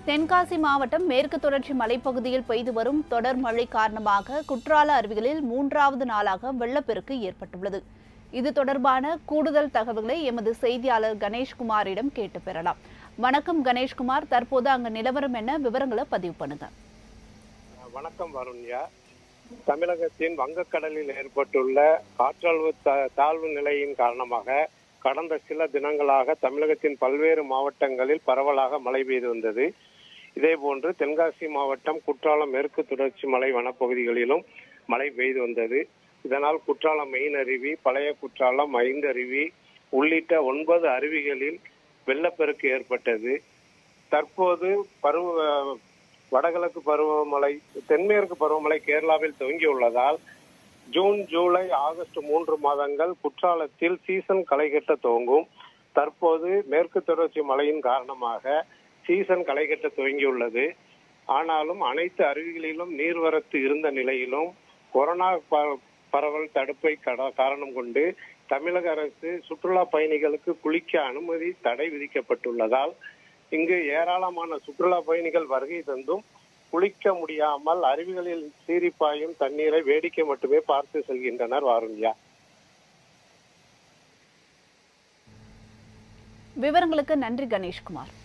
தென்காசி மாவட்டம் மேற்கு தொடர்ச்சி மலைப்பகுதியில் பெய்து வரும் தொடர் மழை காரணமாக குற்றால அருவிகளில் மூன்றாவது நாளாக வெள்ளப்பெருக்கு ஏற்பட்டுள்ளது இது தொடர்பான கூடுதல் தகவல்களை எமது செய்தியாளர் கணேஷ்குமாரிடம் கேட்டு பெறலாம் வணக்கம் கணேஷ்குமார் தற்போது அங்க நிலவரம் என்ன விவரங்களை பதிவு பண்ணுங்க வணக்கம் வருண்யா தமிழகத்தின் வங்கக்கடலில் ஏற்பட்டுள்ள காற்றழுத்த தா- தாழ்வு நிலையின் காரணமாக கடந்த சில தினங்களாக தமிழகத்தின் பல்வேறு மாவட்டங்களில் பரவலாக மழை பெய்து வந்தது இதேபோன்று தென்காசி மாவட்டம் குற்றாலம் மேற்கு தொடர்ச்சி மலை வனப்பகுதிகளிலும் மழை பெய்து வந்தது இதனால் குற்றாலம் மெயின் அருவி பழைய குற்றாலம் ஐந்தருவி உள்ளிட்ட ஒன்பது அருவிகளில் வெள்ளப்பெருக்கு ஏற்பட்டது தற்போது பருவ வடகிழக்கு பருவமழை தென்மேற்கு பருவமழை கேரளாவில் துவங்கியுள்ளதால் ஜூன் ஜூலை ஆகஸ்ட் மூன்று மாதங்கள் குற்றாலத்தில் சீசன் களைகட்ட துவங்கும் தற்போது மேற்கு தொடர்ச்சி மழையின் காரணமாக சீசன் களைகட்ட துவங்கியுள்ளது ஆனாலும் அனைத்து அருவிகளிலும் நீர்வரத்து இருந்த நிலையிலும் கொரோனா ப- பரவல் தடுப்பை கட- காரணம் கொண்டு தமிழக அரசு சுற்றுலா பயணிகளுக்கு குளிக்க அனுமதி தடை விதிக்கப்பட்டுள்ளதால் இங்கு ஏராளமான சுற்றுலா பயணிகள் வருகை தந்தும் குளிக்க முடியாமல் அருவிகளில் சீறி பாயும் தண்ணீரை வேடிக்கை மட்டுமே பார்த்து செல்கின்றனர் வாருண்யா விவரங்களுக்கு நன்றி கணேஷ்குமார்